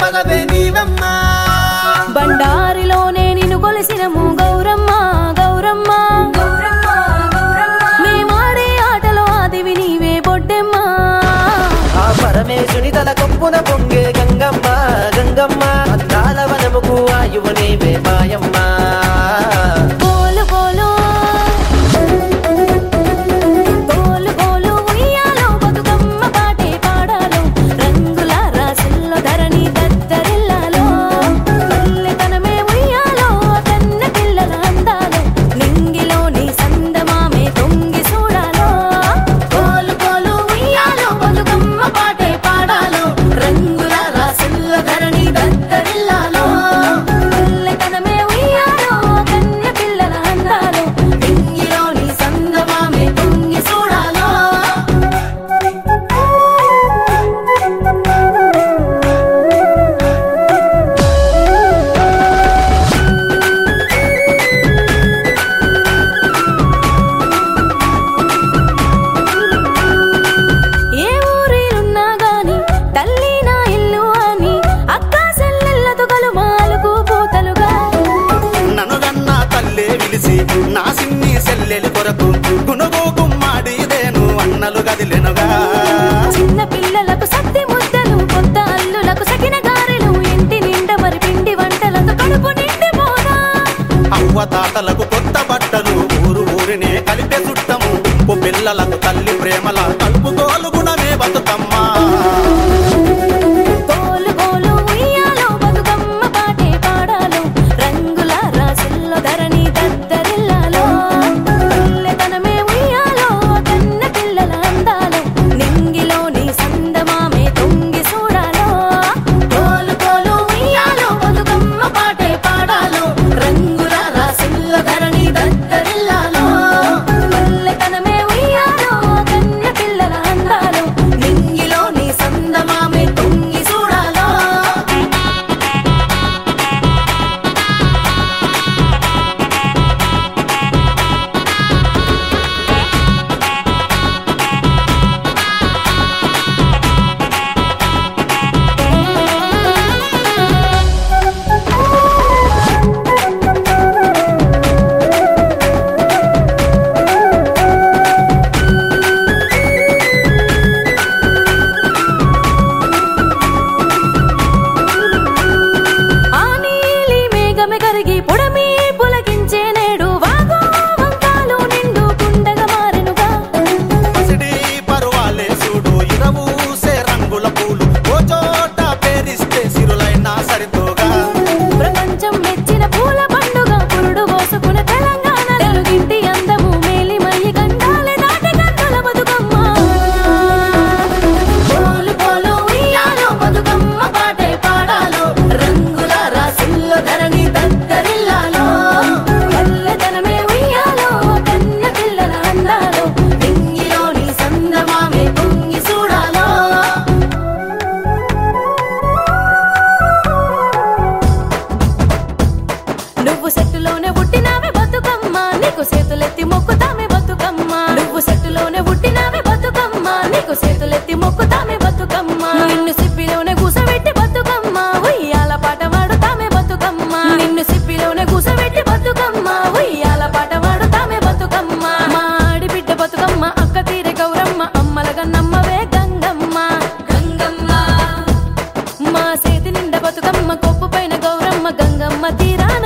పదవే నీవమ్మా బండారిలోనే నిన్ను కొలిసినము గౌరమ్మ గౌరమ్మ మేమాడే ఆటలో ఆదివి నీవే బొడ్డెమ్మ ఆ పరమేశుని తల కొప్పున పొంగే గంగమ్మ గంగమ్మ అందాల వనముకు ఆయువు నీవే మాయమ్మ గోలు గోలు గోలు గోలు ఉయ్యాలో బతుకమ్మ పాటే పాడాలో రంగుల రాసుల్లో ధరణి దద్దరిల్లాలో పల్లెతనమే ఉయ్యాలో కన్న పిల్లల అందాలో నింగిలోని సందమామే తొంగి చూడాలో గోలు గోలు ఉయ్యాలో బతుకమ్మ పాటే పాడాలో రంగుల రాసుల్లో ధరణి దద్దరిల్లాలో పల్లెతనమే ఉయ్యాలో కన్య పిల్లల అందాలో నింగిలోని సందమామే తొంగి చూడాలో ఏ ఊరిలున్నా గాని తల్లి నా ఇల్లు అని అక్క సెల్లెళ్ళతో కలుమాలకు పూతలుగా నన్ను గన్న తల్లే విలిసి నా సిన్ని సెల్లెలి కొరకు గునుగు గుమ్మాడిదేను అన్నలు గదిలెనుగా చిన్న పిల్లలకు సత్తి ముద్దలు కొత్త అల్లులకు సకిన గారెలు ఇంటి నిండా మరి పిండి వంటలతో కడుపు నిండి పోదా అవ్వ తాతలకు కొత్త బట్టలు ఊరు ఊరినే కలిపే చుట్టము ఉప్పు పిల్లలకు తల్లి ప్రేమల కలుపుకోలు గుణమే బతుకమ్మా గోలు గోలు ఉయ్యాలో బతుకమ్మ పాటే పాడాలో రంగుల రాసుల్లో ధరణి దద్దరిల్లాలో పల్లెతనమే ఉయ్యాలో కన్న పిల్లల అందాలో నింగిలోని సందమామే తొంగి చూడాలో గోలు గోలు ఉయ్యాలో బతుకమ్మ పాటే పాడాలో రంగుల రాసుల్లో ధరణి దద్దరిల్లాలో పల్లెతనమే ఉయ్యాలో కన్య పిల్లల అందాలో నింగిలోని సందమామే తొంగి చూడాలో ఆ నీలి మేఘమే కరిగి పొడమి పులకించే నేడు వాగు వంకాలు నిండు కుండగా మారెనుగా పసిడి పరువాలే చూడు ఇరవూసే రంగుల పూలు ఓ చోట పేరిస్తే సిరులైనా సరితోగా ప్రపంచం మెచ్చిన పూల పండుగ పురుడు పోసుకున్న తెలంగాణ తెలుగింటి అందము మేలిమయ్యి గండాలే దాటి గంటల బతుకమ్మ పోలు పోలు ఉయ్యాలో బతుకమ్మ పాటే పాడాలో రంగుల రాసుల్లో ధరణి దద్దరిల్లాలో పల్లెతనమే ఉయ్యాలో కన్న పిల్లల అందాలో నింగిలోని సందమామే పొంగి చూడాలో నువ్వు సెట్టులోనే పుట్టినావే బతుకమ్మ నీకు చేతులెత్తి మొక్కుతామే బతుకమ్మ నువ్వు సెట్టులోనే పుట్టినావే బతుకమ్మ నీకు చేతులెత్తి మొక్కుతామే బతుకమ్మ నిన్ను సిప్పిలోనే కూసబెట్టి బతుకమ్మ ఉయ్యాల పాట పాడుతామే బతుకమ్మ నిన్ను సిప్పిలోనే కూసబెట్టి బతుకమ్మ ఉయ్యాల పాట పాడుతామే బతుకమ్మ మా ఆడిబిడ్డ బతుకమ్మ అక్క తీరే గౌరమ్మ అమ్మలగా నమ్మవే గంగమ్మ గంగమ్మ మా చేతి నిండా బతుకమ్మ కొప్పు పైన గౌరమ్మ గంగమ్మ తీరాన